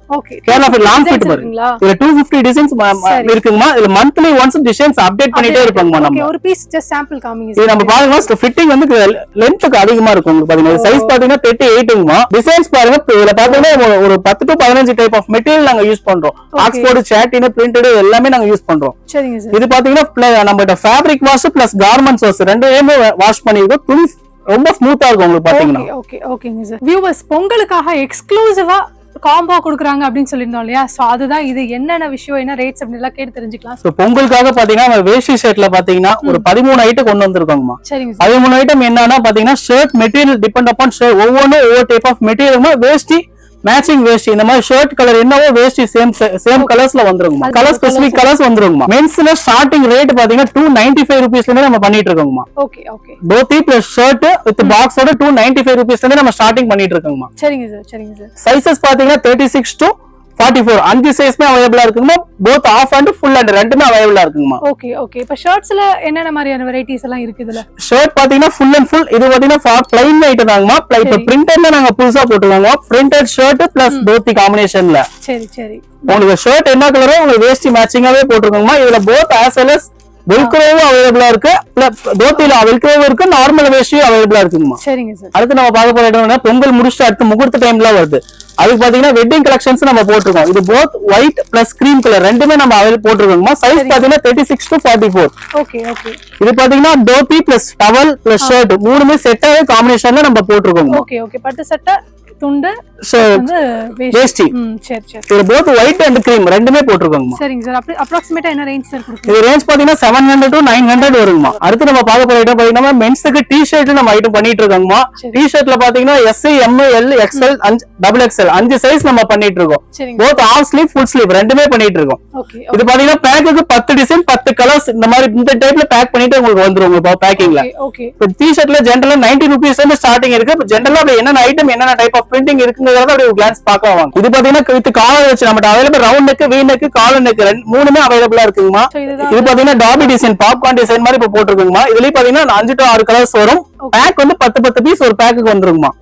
okay Kerala fit long fit வரும் இருக்குங்களா இதுல டூ பிப்டி டிசைன்ஸ் சரி. இருக்குங்கம்மா இதுல மந்த்லி ஒன்ஸ் டிசைன்ஸ் அப்டேட் பண்ணிட்டே இருப்பாங்கம்மா ஓகே நம்ம ஒரு பீஸ் ஜஸ்ட் சாம்பிள் காமிங்க இது நம்ம பாருங்க ஃபிட்டிங் வந்து லென்த்துக்கு அதிகமா இருக்கும் உங்களுக்கு பாத்தீங்கன்னா சைஸ் பாத்தீங்கன்னா தேர்ட்டி எயிட்டுங்கம்மா டிசைன்ஸ் பாருங்க இப்ப இதுல பாத்தீங்கன்னா ஒரு- ஒரு பத்து டு பதினஞ்சு டைப் ஆஃப் மெட்டீரியல் நாங்க யூஸ் பண்றோம் ஆக்ஸ்போர்ட் சாட்டின் பிரிண்டட் எல்லாமே நாங்க யூஸ் பண்றோம் சரிங்க சார் இது பாத்தீங்கன்னா pl- நம்மகிட்ட fabric wash plus garments wash ரெண்டையுமே வாஷ் பண்ணிருக்கோம் துணி ரொம்ப ஸ்மூத்தா இருக்கும் உங்களுக்கு பாத்தீங்கன்னா ஓகே ஓகே ஓகேங்க சார் வியூவர்ஸ் பொங்கலுக்காக எக்ஸ்க்ளூசிவா காம்போ கொடுக்குறாங்க அப்படின்னு சொல்லியிருந்தோம் இல்லையா சோ அதுதான் இது என்னென்ன விஷயம் என்ன ரேட்ஸ் அப்படின்னு எல்லாம் கேட்டு தெரிஞ்சுக்கலாம் So, பொங்கலுக்காக பாத்தீங்கன்னா நம்ம வேஷ்டி ஷர்ட்ல பாத்தீங்கன்னா ஒரு பதிமூணு ஐட்டம் கொண்டு வந்திருக்கோங்கம்மா சரிங்க சார் பதிமூணு ஐட்டம் என்னன்னா பாத்தீங்கன்னா shirt material depend upon shirt ஒவ்வொன்றும் ஒவ்வொரு டைப் ஆஃப் மெட்டீரியல் வேஷ்டி மேட்சிங் வேஷ்டி இந்த மாதிரி ஷர்ட் கலர் என்னவோ வேஷ்டி சேம் சேம் கலர்ஸ்ல வந்துருங்கம்மா அது கலர் colours ஸ்பெசிபிக் கலர்ஸ் வந்துருங்கம்மா மென்ஸ்ல ஸ்டார்டிங் ரேட் பாத்தீங்கன்னா டூ நைன்டி ஃபைவ் ருபீஸ்ல இருந்து நம்ம பண்ணிட்டு இருக்கோங்கம்மா okay okay dhoti plus shirt with பாக்ஸோட டூ நைன்டி ஃபைவ் ருபீஸ்ல இருந்து நம்ம ஸ்டார்டிங் பண்ணிட்டு இருக்கோங்கம்மா சரிங்க சார் சரிங்க சார் சைசஸ் பாத்தீங்கன்னா thirty six to forty four அஞ்சு சைஸ்மே அவைலபிளா இருக்குங்கம்மா both half and full and ரெண்டுமே அவைலபிளா இருக்குங்கம்மா ஓகே ஓகே இப்போ ஷர்ட்ஸ்ல என்னென்ன மாதிரியான வெரைட்டிஸ் எல்லாம் இருக்கு இதுல ஷர்ட் பாத்தீங்கன்னா ஃபுல் அண்ட் ஃபுல் இது பாத்தீங்கன்னா பிளைன் ஐட்டம் தாங்கம்மா Pli- இப்ப சரி. பிரிண்டட்ல நாங்க புதுசா போட்டுருக்கோங்க பிரிண்டட் ஷர்ட் பிளஸ் தோத்தி காம்பினேஷன்ல சரி சரி உங்களுக்கு ஷர்ட் என்ன கலரோ உங்களுக்கு வேஷ்டி மேட்சிங்காவே போட்டுருக்கோங்கம்மா இதுல போத் ஆஸ் வெல் அஸ் வெல்க்ரோவும் அவைலபிளா இருக்கு பிளஸ் தோத்தில வெல்க்ரோவும் இருக்கு நார்மல் வேஷ்டியும் அவைலபிளா இருக்குங்கம்மா சரிங்க சார் அடுத்து நம்ம பார்க்க போற இடம் என்ன, பொங்கல் முடிச்சுட்டு அடுத்து முகூர்த்த டைம்ல வருது அதுக்கு பாத்தீங்கன்னா வெட்டிங் கலெக்ஷன்ஸ் நம்ம போட்டிருக்கோம் இது both white plus cream colour ரெண்டுமே நம்ம அவைலபிள் போட்டிருக்கோங்கம்மா சைஸ் பாத்தீங்கன்னா thirty six to forty four okay okay இது பாத்தீங்கன்னா dhoti plus towel plus shirt மூணுமே செட்டாவே காம்பினேஷன்ல நம்ம போட்டிருக்கோம் ஓகே ஓகே பட்டு சட்டை துண்டு So, வந்து வேஷ்டி. வேஷ்டி ம் சரி சரி இது போத் ஒயிட் அண்ட் கிரீம் ரெண்டுமே போட்டிருக்கோங்கம்மா சரிங்க சார் அப்படி அப்ராக்சிமேட்டா என்ன ரேஞ்ச் சார் கொடுக்குறீங்க இது ரேஞ்ச் பாத்தீங்கன்னா seven hundred to nine hundred வருங்கம்மா அடுத்து நம்ம பார்க்க போற ஐட்டம் பாத்தீங்கன்னா மென்ஸுக்கு டி ஷர்ட் நம்ம ஐட்டம் பண்ணிட்டு இருக்கோங்கம்மா சரி. டி ஷர்ட்ல பாத்தீங்கன்னா எஸ் எம் எல் எக்ஸ்எல் அஞ்சு டபுள் எக்ஸ்எல் அஞ்சு சைஸ் நம்ம பண்ணிட்டு இருக்கோம் சரிங்க both half sleeve full sleeve ரெண்டுமே பண்ணிட்டு இருக்கோம் ஓகே இது பாத்தீங்கன்னா பேக்குக்கு பத்து டிசைன் பத்து கலர்ஸ் இந்த மாதிரி இந்த டைப்ல பேக் பண்ணிட்டு உங்களுக்கு வந்துரும் உங்க பேக்கிங்ல ஓகே ஓகே இப்போ டி ஷர்ட்ல ஜென்ரலா நைன்டி ருபீஸ்ல இருந்து ஸ்டார்டிங் இருக்கு இப்போ ஜென்ரலா அப்படி என்னென்ன ஐட்டம் என்னென்ன டைப் ஆஃப் பிரிண்டிங் இருக்குங்கிறத அப்படியே கிளான்ஸ் பார்க்கலாம் வாங்க இது பாத்தீங்கன்னா வித் காலர் வச்சு நம்ம available round neck V neck collar neck மூணுமே அவைலபிளா இருக்குங்கம்மா So, இதுதான் இது பாத்தீங்கன்னா டாபி டிசைன் பாப்கார்ன் டிசைன் மாதிரி இப்போ போட்டிருக்குங்கம்மா இதுலயும் பாத்தீங்கன்னா அஞ்சு டு ஆறு கலர்ஸ் வரும் பேக் வந்து பத்து பத்து பீஸ் ஒரு பேக்குக்கு வந்துருங்கம்மா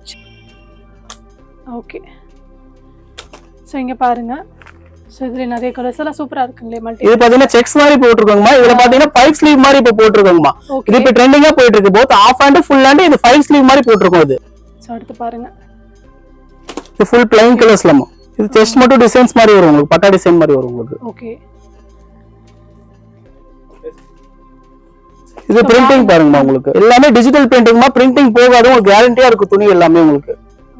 ஓகே ஸோ இங்க பாருங்க ஸோ இதுல நிறைய கலர்ஸ் எல்லாம் சூப்பரா இருக்குங்களே மல்டி இது பாத்தீங்கன்னா செக்ஸ் மாதிரி போட்டிருக்கோங்கம்மா இதுல பாத்தீங்கன்னா ஃபைவ் ஸ்லீவ் மாதிரி இப்போ போட்டிருக்கோங்கம்மா ஓகே இது இப்போ ட்ரெண்டிங்கா போயிட்டு இருக்கு both half hand full hand இது ஃபைவ் ஸ்லீவ் மாதிரி போட்டிருக்கோம் இது ஸோ அடுத்து பாருங்க இது ஃபுல் பிளைன் கலர்ஸ்லமா இது செஸ்ட் மட்டும் டிசைன்ஸ் மாதிரி வரும் உங்களுக்கு பட்டா டிசைன் மாதிரி வரும் உங்களுக்கு ஓகே இது பிரிண்டிங் பாருங்கம்மா உங்களுக்கு எல்லாமே டிஜிட்டல் பிரிண்டிங்மா பிரிண்டிங் போகாது உங்களுக்கு கேரண்டியா இருக்கு துணி எல்லாமே உங்களுக்கு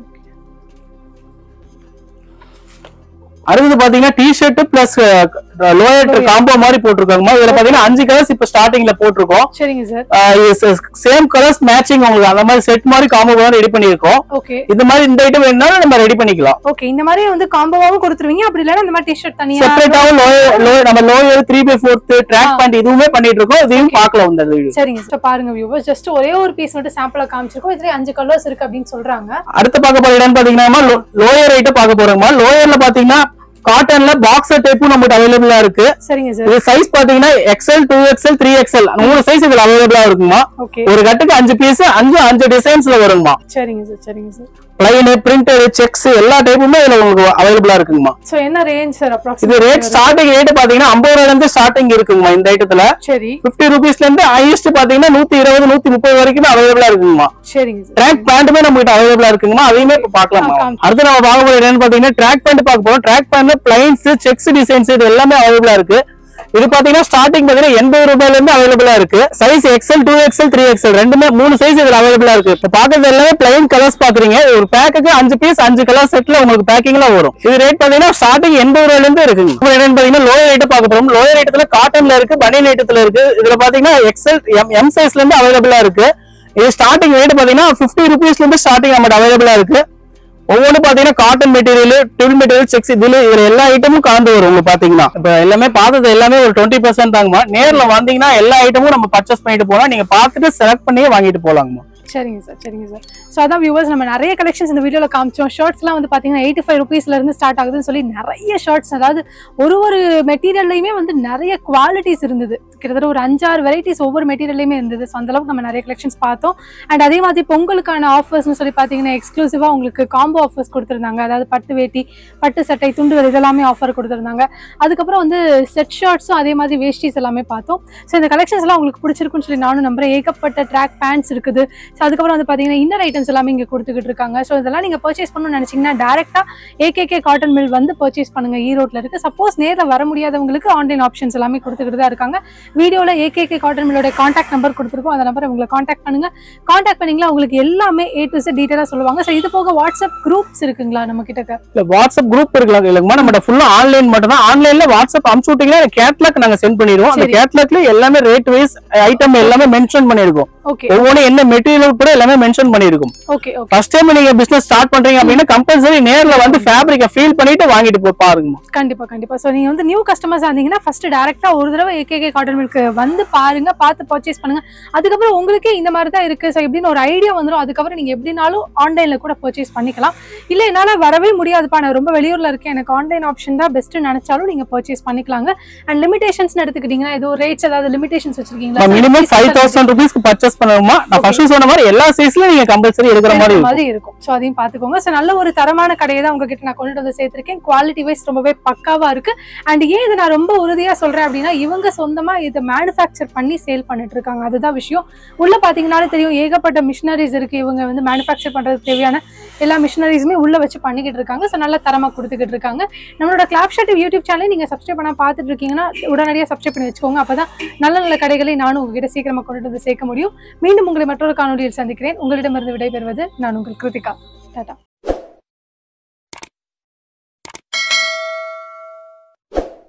அடுத்தது பாத்தீங்கன்னா T shirt plus lower combo மாதிரி போட்டிருக்காங்கம்மா இதுல பாத்தீங்கன்னா அஞ்சு கலர்ஸ் இப்ப ஸ்டார்டிங்ல போட்டிருக்கோம் சரிங்க சார் சேம் கலர்ஸ் மேட்சிங் உங்களுக்கு அந்த மாதிரி செட் மாதிரி காம்போ ரெடி பண்ணியிருக்கோம் ஓகே இந்த மாதிரி இந்த ஐட்டம் வேணும்னாலும் நம்ம ரெடி பண்ணிக்கலாம் ஓகே இந்த மாதிரி வந்து காம்போவாவும் கொடுத்துருவீங்க அப்படி இல்லைன்னா இந்த மாதிரி டிஷர்ட் தனியா செப்பரேட்டாவும் லோயர் லோயர் நம்ம lower three by fourth track pant இதுவுமே பண்ணிட்டு இருக்கோம் இதையும் பார்க்கலாம் இந்த வீடியோ சரிங்க சார் பாருங்க வியூவர்ஸ் ஜஸ்ட் ஒரே ஒரு பீஸ் மட்டும் சாம்பிளா காமிச்சிருக்கோம் இதுல அஞ்சு கலர்ஸ் இருக்கு அப்படின்னு சொல்றாங்க அடுத்து பார்க்க போற இடம் பாத்தீங்கன்னா லோயர் ஐட்டம் பார்க்க போறோமா லோயர்ல பாத்தீங்கன்னா காட்டன்ல பாக்ஸர் டைப்பும் நம்மகிட்ட அவைலபிளா இருக்கு சரிங்க சார் இது சைஸ் பாத்தீங்கன்னா XL two XL three XL மூணு சைஸ் இதுல அவைலபிளா இருக்குமா ஓகே ஒரு கட்டுக்கு அஞ்சு பீஸ் அஞ்சு அஞ்சு டிசைன்ஸ்ல வருங்கம்மா சரிங்க சார் சரிங்க சார் பிளைன் பிரிண்டட் செக்ஸ் எல்லா டைப்புமே இதுல உங்களுக்கு அவைலபிளா இருக்குங்கம்மா சோ என்ன ரேஞ்ச் சார் இது அப்ராக்சிமேட் ரேட் ஸ்டார்டிங் ரேட் பாத்தீங்கன்னா ஐம்பது ரூபாயில இருந்து ஸ்டார்டிங் இருக்குங்கம்மா இந்த ஐட்டத்துல சரி பிப்டி ருபீஸ்ல இருந்து ஹையஸ்ட் பாத்தீங்கன்னா நூத்தி இருபது நூத்தி முப்பது வரைக்குமே அவைலபிளா இருக்குங்கம்மா சரிங்க சார் ட்ராக் பேண்ட்டுமே நம்ம கிட்ட அவைலபிளா இருக்குங்கம்மா அதையுமே இப்ப பாக்கலாமா ஆ, காமிச்சு. அடுத்து நம்ம பார்க்க போறது என்னன்னு பாத்தீங்கன்னா ட்ராக் பேண்ட் பார்க்க போறோம் ட்ராக் பேண்ட்ல பிளைன்ஸ் செக்ஸ் டிசைன்ஸ் இது எல்லாமே அவைலபிளா இருக்கு இது பாத்தீங்கன்னா ஸ்டார்டிங் பாத்தீங்கன்னா எண்பது ரூபாயில இருந்து அவைலபிளா இருக்கு size XL two XL three XL ரெண்டுமே மூணு சைஸ் இதுல அவைலபிளா இருக்கு இப்ப பாக்குறது எல்லாமே பிளைன் கலர்ஸ் பாக்குறீங்க ஒரு பேக்குக்கு அஞ்சு பீஸ் அஞ்சு கலர் செட்ல உங்களுக்கு பேக்கிங்ல வரும் இது ரேட் பாத்தீங்கன்னா ஸ்டார்டிங் எண்பது ரூபாயில இருந்து இருக்குங்க இப்போ என்னன்னு பாத்தீங்கன்னா லோயர் ரேட் பார்க்க போறோம் லோயர் ரேட்டத்துல காட்டன்ல இருக்கு பனியன் ரேட்டத்துல இருக்கு இதுல பாத்தீங்கன்னா எக்ஸ்எல் எம் எம் சைஸ்ல இருந்து அவைலபிளா இருக்கு இது ஸ்டார்டிங் ரேட் பாத்தீங்கன்னா பிப்டி ருபீஸ்ல இருந்து ஸ்டார்டிங் நம்மகிட்ட அவைலபிளா இருக்கு ஒவ்வொன்று பாத்தீங்கன்னா cotton material dual material checks இதுல இதுல எல்லா ஐட்டமும் கலந்து வரும் உங்களுக்கு பாத்தீங்கன்னா இப்ப எல்லாமே பார்த்தது எல்லாமே ஒரு டுவெண்ட்டி பர்சன்ட் தாங்கம்மா நேர்ல வந்தீங்கன்னா எல்லா ஐட்டமும் நம்ம பர்ச்சேஸ் பண்ணிட்டு போனா நீங்க பார்த்துட்டு செலக்ட் பண்ணியே வாங்கிட்டு போலாங்கம்மா சரிங்க சார் சரிங்க சார் ஸோ ஸோ அதான் வியூவர்ஸ் நம்ம நிறைய கலெக்ஷன்ஸ் இந்த வீடியோவில் காமிச்சோம் ஷர்ட்ஸ்லாம் வந்து பார்த்தீங்கன்னா எயிட்டி ஃபைவ் ருபீஸ்லேருந்து ஸ்டார்ட் ஆகுதுன்னு சொல்லி நிறைய ஷர்ட்ஸ் அதாவது ஒரு ஒரு மெட்டீரியல்லையுமே வந்து நிறைய குவாலிட்டிஸ் இருந்தது கிட்டத்தட்ட ஒரு அஞ்சாறு வெரைட்டிஸ் ஒவ்வொரு மெட்டீரியல்லையுமே இருந்தது ஸோ அந்தளவுக்கு நம்ம நிறைய கலெக்ஷன்ஸ் பார்த்தோம் அண்ட் அதே மாதிரி பொங்கலுக்கான ஆஃபர்ஸ்னு சொல்லி பார்த்தீங்கன்னா எக்ஸ்க்ளூசிவாக உங்களுக்கு காம்போ ஆஃபர்ஸ் கொடுத்துருந்தாங்க அதாவது பட்டு வேட்டி பட்டு சட்டை துண்டுகள் இதெல்லாமே ஆஃபர் கொடுத்துருந்தாங்க அதுக்கப்புறம் வந்து செட் ஷர்ட்ஸும் அதே மாதிரி வேஷ்டிஸ் எல்லாமே பார்த்தோம் ஸோ இந்த கலெக்ஷன்ஸ் எல்லாம் உங்களுக்கு பிடிச்சிருக்குன்னு சொல்லி நானும் நம்புறேன் ஏகப்பட்ட ட்ராக் பேண்ட்ஸ் இருக்குது ஸோ அதுக்கப்புறம் வந்து பார்த்தீங்கன்னா இன்னர் ஐட்டம்ஸ் எல்லாமே இங்கே கொடுத்துக்கிட்டு இருக்காங்க ஸோ இதெல்லாம் நீங்கள் பர்ச்சேஸ் பண்ணணும்னு நினச்சிங்கன்னா டேரெக்டாக ஏகேகே காட்டன் மில் வந்து பர்ச்சேஸ் பண்ணுங்க ஈரோட்டில் இருக்குது சப்போஸ் நேரில் வர முடியாதவங்களுக்கு ஆன்லைன் ஆப்ஷன்ஸ் எல்லாமே கொடுத்துக்கிட்டு தான் இருக்காங்க வீடியோவில் ஏகேகே காட்டன் மில்லோட காண்டாக்ட் நம்பர் கொடுத்துருக்கோம் அந்த நம்பரை உங்களை காண்டாக்ட் பண்ணுங்க காண்டாக்ட் பண்ணீங்களா உங்களுக்கு எல்லாமே ஏ டு செட் டீட்டெயிலாக சொல்லுவாங்க ஸோ இது போக வாட்ஸ்அப் குரூப்ஸ் இருக்குங்களா நம்ம கிட்ட இல்ல வாட்ஸ்அப் குரூப் இருக்கலாம் இல்லைங்கம்மா நம்ம ஃபுல்லா ஆன்லைன் மட்டும் தான் ஆன்லைன்ல வாட்ஸ்அப் அனுப்பிச்சு விட்டீங்கன்னா கேட்லாக் நாங்க சென்ட் பண்ணிடுவோம் அந்த சரி. கேட்லாக்ல எல்லாமே ரேட் வைஸ் ஐட்டம் எல்லாமே மென்ஷன் பண்ணிருக்கோம் ஓகே ஒவ்வொன்றும் என்ன மெட்டீரியல் கூட எல்லாமே மென்ஷன் பண்ணிருக்கும் ஓகே ஓகே ஃபர்ஸ்ட் டைம் நீங்க பிசினஸ் ஸ்டார்ட் பண்றீங்க அப்படின்னா கம்பல்சரி நேர்ல வந்து ஃபேப்ரிக்கை ஃபீல் பண்ணிட்டு வாங்கிட்டு போய் பாருங்கம்மா கண்டிப்பா கண்டிப்பா ஸோ நீங்க வந்து நியூ கஸ்டமர்ஸ் இருந்தீங்கன்னா ஃபர்ஸ்ட் டேரக்டா ஒரு தடவை ஏகேகே காட்டன் மில்க் வந்து பாருங்க பார்த்து பர்ச்சேஸ் பண்ணுங்க அதுக்கப்புறம் உங்களுக்கே இந்த மாதிரி தான் இருக்கு ஸோ எப்படின்னு ஒரு ஐடியா வந்துடும் அதுக்கப்புறம் நீங்க எப்படினாலும் ஆன்லைன்ல கூட பர்ச்சேஸ் பண்ணிக்கலாம் இல்ல என்னால வரவே முடியாதுப்பா நான் ரொம்ப வெளியூர்ல இருக்கேன் எனக்கு ஆன்லைன் ஆப்ஷன் தான் பெஸ்ட் நினைச்சாலும் நீங்க பர்ச்சேஸ் பண்ணிக்கலாங்க அண்ட் லிமிடேஷன்ஸ் எடுத்துக்கிட்டீங்கன்னா ஏதோ ரேட்ஸ் ஏதாவது லிமிடேஷன்ஸ் வச்சிருக்கீங்களா மினிமம் ஃபைவ் தௌசண்ட் ருபீஸ்க்கு பர்ச்சேஸ் பண்ணணுமா நான் ஃபர்ஸ்ட் சொன்ன மாதிரி எல்லா சைஸ்லயும் நீங்க கம்பல்சரி எடுக்கிற மாதிரி இருக்கிற இருக்கும் மாதிரி இருக்கும் ஸோ அதையும் பார்த்துக்கோங்க ஸோ நல்ல ஒரு தரமான கடையை தான் உங்ககிட்ட நான் கொண்டுட்டு வந்து சேர்த்திருக்கேன் குவாலிட்டி வைஸ் ரொம்பவே பக்காவா இருக்கு அண்ட் ஏன் இதை நான் ரொம்ப உறுதியா சொல்றேன் அப்படின்னா இவங்க சொந்தமா இதை மேனுஃபேக்சர் பண்ணி சேல் பண்ணிட்டு இருக்காங்க அதுதான் விஷயம் உள்ள பாத்தீங்கன்னாலே தெரியும் ஏகப்பட்ட மிஷினரிஸ் இருக்கு இவங்க வந்து மேனுஃபேக்சர் பண்றதுக்கு தேவையான எல்லா மிஷினரிஸுமே உள்ள வச்சு பண்ணிக்கிட்டு இருக்காங்க ஸோ நல்ல தரமா கொடுத்துக்கிட்டு இருக்காங்க நம்மளோட கிளாப் ஷாட் யூடியூப் சேனலை நீங்க சப்ஸ்கிரைப் பண்ண பார்த்துட்டு இருக்கீங்கன்னா உடனடியாக சப்ஸ்கிரைப் பண்ணி வச்சுக்கோங்க அப்பதான் நல்ல நல்ல கடைகளை நானும் உங்ககிட்ட சீக்கிரமா கொண்டுட்டு வந்து சேர்க்க முடியும் மீண்டும் உங்களை மற்றொரு காணொலியில் சந்திக்கிறேன் உங்களிடமிருந்து விடைபெறுவது நான் உங்கள் கிருத்திகா டாடா